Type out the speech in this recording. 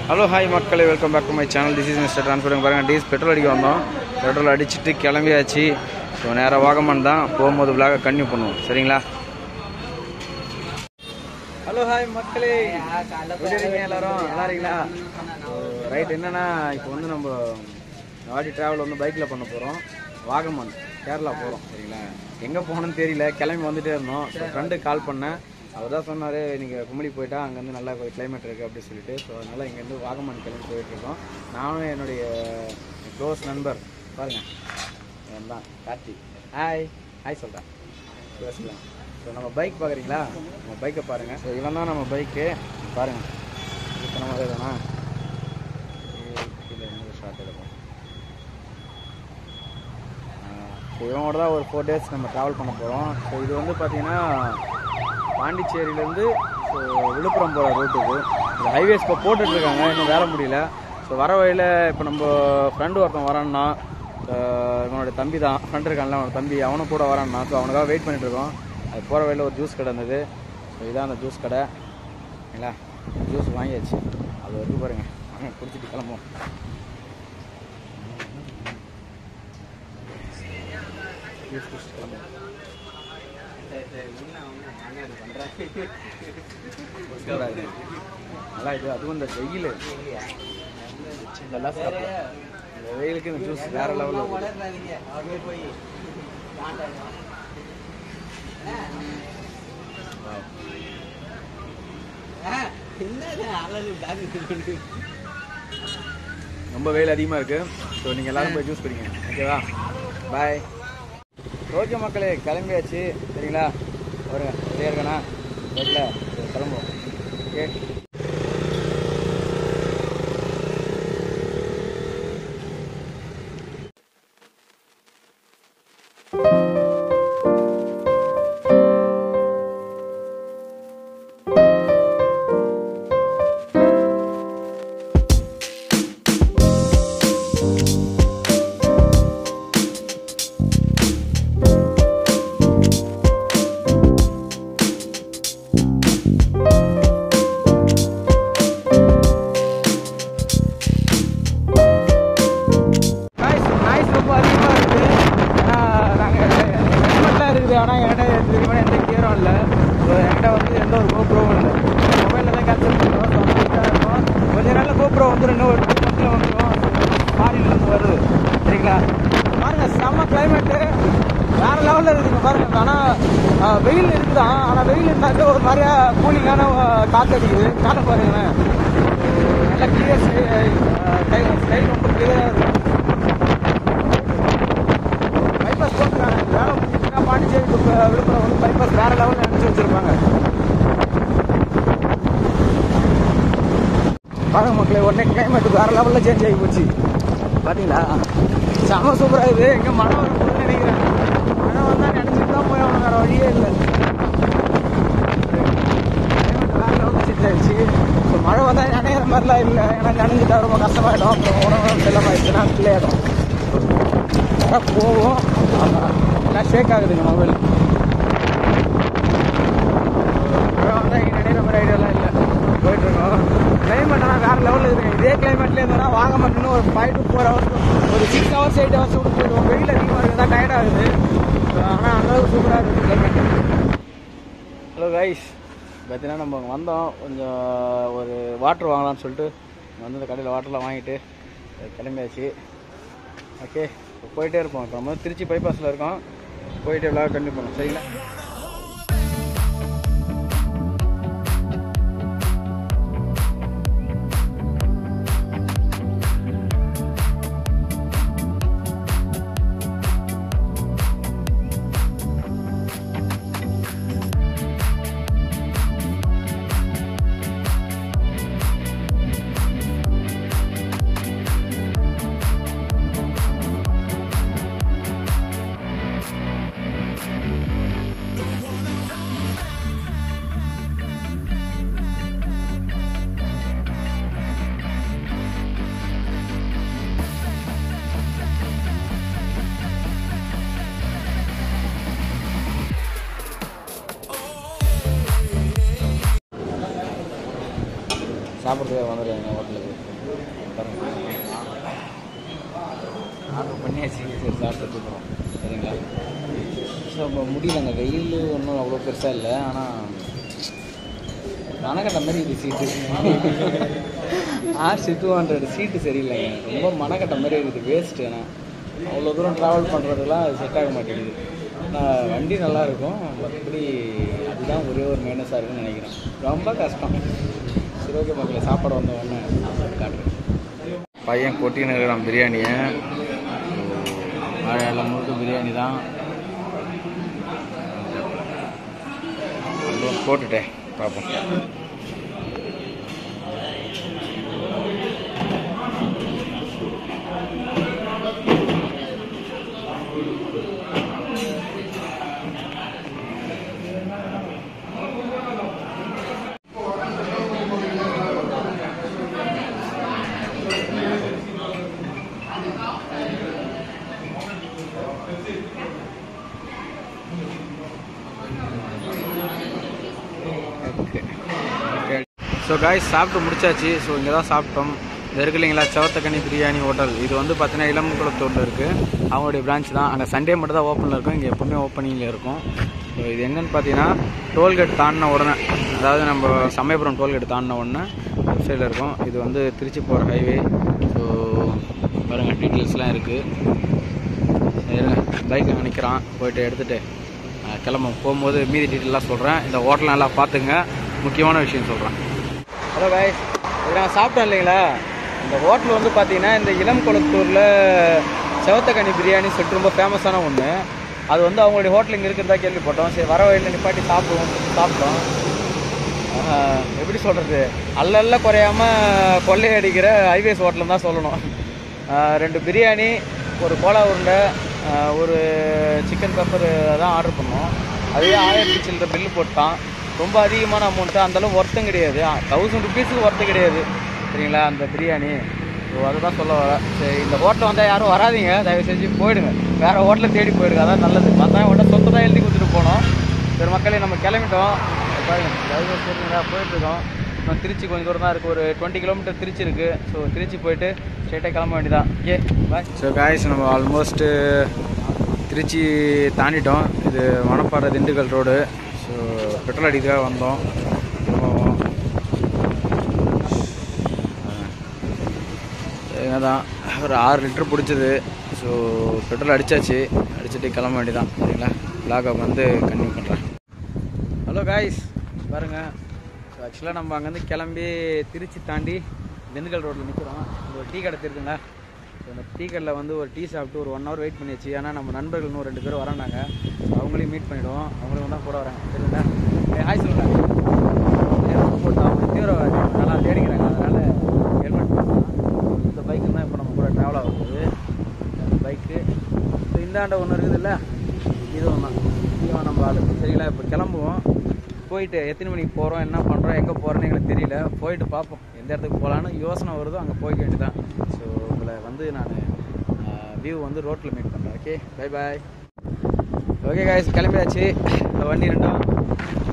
Hello hi மக்களே welcome back to my channel this is mister transporting பாருங்கள் டீஸ் petrol அடிக்க வந்தோம் பெட்ரோல் அடிச்சுட்டு கிளம்பியாச்சு ஸோ நேராக வாகமன் தான் போகும்போது விலாக கன்டினியூ பண்ணுவோம் சரிங்களா ஹலோ ஹாய் மக்களே எப்படி இருக்கீங்க எல்லாரும் நல்லா இருக்கீங்களா ரைட் என்னன்னா இப்போ வந்து நம்ம வாடி ட்ராவல் வந்து பைக்கில் பண்ண போகிறோம் வாகமன் கேரளா போகிறோம் சரிங்களா எங்கே போகணும்னு தெரியல கிளம்பி வந்துட்டே இருந்தோம் ஸோ ஃப்ரெண்டுக்கு கால் பண்ணேன் அவர் தான் சொன்னார் நீங்கள் கும்பலி போயிட்டா அங்கேருந்து நல்லா கிளைமேட் இருக்குது அப்படி சொல்லிட்டு ஸோ அதனால் இங்கேருந்து வாகமன் கிளம்பி போயிட்டுருக்கோம் நானும் என்னுடைய க்ளோஸ் நண்பர் பாருங்கள் இவன் தான் கார்த்தி ஹாய் ஹாய் சொல்கிறேன் பேசலாம் ஸோ நம்ம பைக் பார்க்குறீங்களா நம்ம பைக்கை பாருங்கள் ஸோ இவன் தான் நம்ம பைக்கு பாருங்கள் இப்போ நம்ம வேணா கீழே இன்னொரு ஷார்ட் எடுப்போம் ஸோ இவனோட தான் ஒரு ஃபோர் டேஸ் நம்ம ட்ராவல் பண்ண போகிறோம் ஸோ இது வந்து பார்த்தீங்கன்னா பாண்டிச்சேரியிலேருந்து ஸோ விழுப்புரம் போகிற ரூட் இது இந்த ஹைவேஸ் இப்போ போட்டுட்ருக்காங்க இன்னும் வேலை முடியல ஸோ வர வழியில் இப்போ நம்ம ஃப்ரெண்டு ஒருத்தன் வரான்னா இவனோட தம்பி தான் ஃப்ரெண்ட் இருக்கான்ல அவனோட தம்பி அவனும் கூட வரான்னா ஸோ அவனுக்காக வெயிட் பண்ணிட்டு இருக்கோம் அது போகிற வழியில் ஒரு ஜூஸ் கடை இருந்தது ஸோ இதான் அந்த ஜூஸ் கடை சரிங்களா ஜூஸ் வாங்கியாச்சு அது வரைக்கும் பாருங்கள் வாங்க குடிச்சிட்டு கிளம்புவோம் ஜூஸ் குடிச்சிட்டு கிளம்புவோம் சூப்பரா இருக்கு. நல்லா இது அதுவும் இந்த வெயில் நல்லா சாப்பிடலாம். இந்த வெயிலுக்கு இந்த ஜூஸ் வேற லெவலில் ரொம்ப வெயில் அதிகமாக இருக்கு ஸோ நீங்கள் எல்லாரும் போய் ஜூஸ் குடிங்க ஓகேவா பாய் ஓகே மக்களே கிளம்பியாச்சு சரிங்களா வருங்க ரெடியாக இருக்கண்ணா ரோட்டில் சரி கிளம்புவோம் ஓகே நாய்ஸ் நாய்ஸ் ரொம்ப அதிகமாக இருக்குது ஆனால் நாங்கள் ஹெல்மெட்லாம் இருக்குது ஆனால் என்கிட்ட இதுக்கு எந்த கியரும் இல்லை ஸோ என்கிட்ட வந்து எந்த ஒரு கோப்ரோவும் இல்லை மொபைலில் தான் கேப்சர் பண்ணுறோம் ஸோ வந்து இருக்கும் கொஞ்ச நாளில் கோப்ரோ வந்துடும் இன்னும் ஒரு டூ மந்த்தில் வந்துடும் ஃபாரின்லேருந்து வருது சரிங்களா பாருங்க செம்ம கிளைமேட்டு வேற லெவலில் இருக்குங்க பாருங்க ஆனால் வெயில் இருக்குதான் ஆனால் வெயில் இருந்தாக்க ஒரு மாதிரியா கூலிங்கான காற்று அடிக்குது காற்று பாருங்களேன் நல்லா கிளியர் ஸ்கை ரொம்ப கிளியராக இருக்கு பைபாஸ் போட்டுருக்காங்க வேலை முடிஞ்சுன்னா பாண்டிச்சேரி to விழுப்புரம் வந்து பைபாஸ் வேற லெவலில் நினச்சி வச்சிருப்பாங்க பாருங்க மக்களே உடனே கிளைமேட் வேற லெவலில் சேஞ்ச் ஆகி போச்சு பார்த்தீங்களா செம சூப்பராக இருக்குது எங்கே மழை வரும்போது நினைக்கிறேன் மழை வந்தால் நினச்சிட்டு தான் போய் அவனுக்கு வேற வழியே இல்லை climate வேற லெவலில் சேஞ்ச் ஆயிடுச்சு ஸோ மழை வந்தால் நினைக்கிற மாதிரிலாம் இல்லை ஏன்னா நினைஞ்சிட்டா ரொம்ப கஷ்டமாயிடும் அப்புறம் உணவு செல்லமாயிடுச்சுன்னா கிளியாயிடும் வர போவோம் ஆமாம் எல்லாம் ஷேக் ஆகுதுங்க மொபைல் நினைக்கிற மாதிரி ஐடியாலாம் இல்லை போயிட்டுருக்கோம் கிளைமேட் ஆனால் வேறு லெவலில் இருக்குங்க இதே கிளைமேட்லேயே இருந்தோம்னா வாங்க மாட்டேன்னு ஒரு ஃபைவ் டு ஃபோர் ஹவர்ஸ் ஒரு சிக்ஸ் ஹவர்ஸ் எயிட் ஹவர்ஸ் கூட போயிடுவோம் வெயில் அதிகமாக இருக்குது தான் டயர்ட் ஆகுது ஆனால் அந்தளவுக்கு சூப்பராக இருக்குது கிளைமேட் ஹலோ கைஸ் பார்த்தீங்கன்னா நம்ம அங்கே வந்தோம் கொஞ்சம் ஒரு வாட்டர் வாங்கலாம்னு சொல்லிட்டு வந்து இந்த கடையில் வாட்டர்லாம் வாங்கிட்டு கிளம்பியாச்சு ஓகே இப்போ போயிட்டே இருப்போம் இப்போ நம்ம வந்து திருச்சி பைபாஸில் இருக்கோம் போயிட்டு எல்லாம் கண்டிப்பாக பண்ணுவோம் சரிங்களா சாப்பிட்றதுக்கு வந்துடுவாங்க ஹோட்டலுக்கு பாருங்க ஆர்டர் பண்ணியாச்சு சரி சாப்பிட்டு போகிறோம் சரிங்களா ஸோ இப்போ முடியலங்க வெயில் ஒன்றும் அவ்வளோ பெருசாக இல்லை ஆனால் மனக்கட்ட மாதிரி இது seat R C two hundred seat சரியில்லைங்க ரொம்ப மனக்கட்ட மாதிரி இருக்குது வேஸ்ட்டு ஆனால் அவ்வளோ தூரம் ட்ராவல் பண்ணுறதுலாம் அது செட் ஆக மாட்டேங்குது ஆனால் வண்டி நல்லா இருக்கும் மற்றபடி அதுதான் ஒரே ஒரு மைனஸாக இருக்குன்னு நினைக்கிறேன் ரொம்ப கஷ்டம் சரி ஓகே மக்களே சாப்பாடு வந்த உடனே காட்டுறேன் பையன் கொட்டின்னு இருக்கிறான் பிரியாணியை எல்லாம் முழுக்க பிரியாணி தான் போட்டுட்டேன் பார்ப்போம் ஓகே ஸோ காய்ஸ் சாப்பிட்டு முடிச்சாச்சு ஸோ இங்கே தான் சாப்பிட்டோம் இது இருக்கு இல்லைங்களா சவத்தக்கனி பிரியாணி ஹோட்டல் இது வந்து பார்த்தீங்கன்னா இளம்புக்குளத்தூரில் இருக்குது அவங்களுடைய பிரான்ச் தான் அங்கே சண்டே மட்டும் தான் ஓப்பனில் இருக்கும் இங்கே எப்போவுமே ஓப்பனிங்கில் இருக்கும் ஸோ இது எங்கன்னு பார்த்தீங்கன்னா டோல்கேட் தாண்டின உடனே அதாவது நம்ம சமயபுரம் டோல்கேட் தாண்டின உடனே லெஃப்ட் சைடில் இருக்கும் இது வந்து திருச்சி போகிற ஹைவே ஸோ பாருங்கள் டீட்டெயில்ஸ்லாம் இருக்குது இருங்க பைக் நினைக்கிறான் போயிட்டு எடுத்துகிட்டு கிளம்ப போகும்போது மீதி டீட்டெயிலாக சொல்கிறேன் இந்த ஹோட்டல் நல்லா பார்த்துங்க முக்கியமான விஷயம் சொல்கிறேன் ஹலோ பாய் இது நாங்கள் சாப்பிட்டோம் இல்லைங்களா இந்த ஹோட்டல் வந்து பார்த்தீங்கன்னா இந்த இளம் குளத்தூரில் செவத்தக்கனி பிரியாணி சொல்லிட்டு ரொம்ப ஃபேமஸான ஒன்று அது வந்து அவங்களுடைய ஹோட்டல் இங்கே இருக்கிறதா கேள்விப்பட்டோம் சரி வர வழியில் நிப்பாட்டி சாப்பிடுவோம் சாப்பிட்டோம் ஆஹ், எப்படி சொல்கிறது அல்லல்ல குறையாமல் கொள்ளையடிக்கிற ஹைவேஸ் ஹோட்டல் தான் சொல்லணும் ஆஹ், ரெண்டு பிரியாணி ஒரு கோலா உருண்டை ஆஹ், ஒரு சிக்கன் பெப்பர் தான் ஆர்டர் பண்ணோம் அதுவே ஆயிரத்தி சில்லற பில்லு போட்டான் ரொம்ப அதிகமான அமௌண்ட்டு அந்தளவு ஒர்த்தும் கிடையாது தௌசண்ட் ருபீஸுக்கு ஒர்த்து கிடையாது சரிங்களா அந்த பிரியாணி ஸோ அதை தான் சொல்ல வரேன் சரி இந்த ஹோட்டல் வந்தால் யாரும் வராதீங்க தயவு செஞ்சு போயிடுங்க வேறு ஹோட்டலில் தேடி போயிடுங்க அதான் நல்லது மற்ற ஹோட்டல் சொத்தை தான் எழுதி கொடுத்துட்டு போனோம் சரி மக்களே நம்ம கிளம்பிட்டோம் பாருங்க ரயில்வே ஸ்டேஷனுக்காக போயிட்டுருக்கோம் இன்னும் திருச்சி கொஞ்சம் தூரம் தான் இருக்குது ஒரு டுவெண்ட்டி கிலோமீட்டர் திருச்சி இருக்குது ஸோ திருச்சி போயிட்டு ஸ்ட்ரெயிட்டாக கிளம்ப வேண்டியதான் ஓகே பாய் ஸோ காய்ஸ் நம்ம ஆல்மோஸ்ட்டு திருச்சி தாண்டிட்டோம் இது Manapparai Dindigul road so petrol அடிக்கிறதுக்காக வந்தோம் திரும்பவும் தான் ஒரு ஆறு லிட்டர் பிடிச்சது ஸோ பெட்ரோல் அடித்தாச்சு அடிச்சுட்டு கிளம்ப வேண்டியதான் சரிங்களா பிளாகை வந்து கன்டினியூ பண்ணுறேன் ஹலோ காய்ஸ் பாருங்க ஸோ ஆக்சுவலாக நம்ம அங்கேருந்து கிளம்பி திருச்சி தாண்டி திண்டுக்கல் ரோட்டில் நிற்கிறோம் இங்க ஒரு டீ கடை இருக்குங்க ஸோ அந்த டீ கடையில் வந்து ஒரு டீ சாப்பிட்டு ஒரு ஒன் ஹவர் வெயிட் பண்ணியாச்சு ஏன்னா நம்ம நண்பர்கள் இன்னும் ரெண்டு பேர் வரானாங்க ஸோ அவங்களையும் மீட் பண்ணிவிடுவோம் அவங்களும் தான் கூட வராங்க சரிங்களா ஏய், ஹாய் சொல்லுங்கள் ஹெல்மெட் போட்டு அவங்க தீவிரவாதி நல்லா தேடிக்கிறாங்க அதனால் ஹெல்மெட் போட்டான் இந்த பைக்கு தான் இப்போ நம்ம கூட ட்ராவல் ஆக போகுது இந்த பைக்கு ஸோ இந்தாண்ட ஒன்று இருக்குதுல்ல இதுவும் தான் இதுவும் நம்ம ஆளு சரிங்களா இப்போ கிளம்புவோம் போயிட்டு எத்தனை மணிக்கு போகிறோம் என்ன பண்ணுறோம் எங்கே போகிறோன்னு எங்களுக்கு தெரியல போயிட்டு பார்ப்போம் எந்த இடத்துக்கு போகலான்னு யோசனை வருதோ அங்கே போய்க்க வேண்டியதான் ஸோ உங்களை வந்து நான் வியூ வந்து ரோட்டில் மீட் பண்ணுறேன் okay bye bye okay guys கிளம்பியாச்சு இந்த வண்டி ரெண்டும்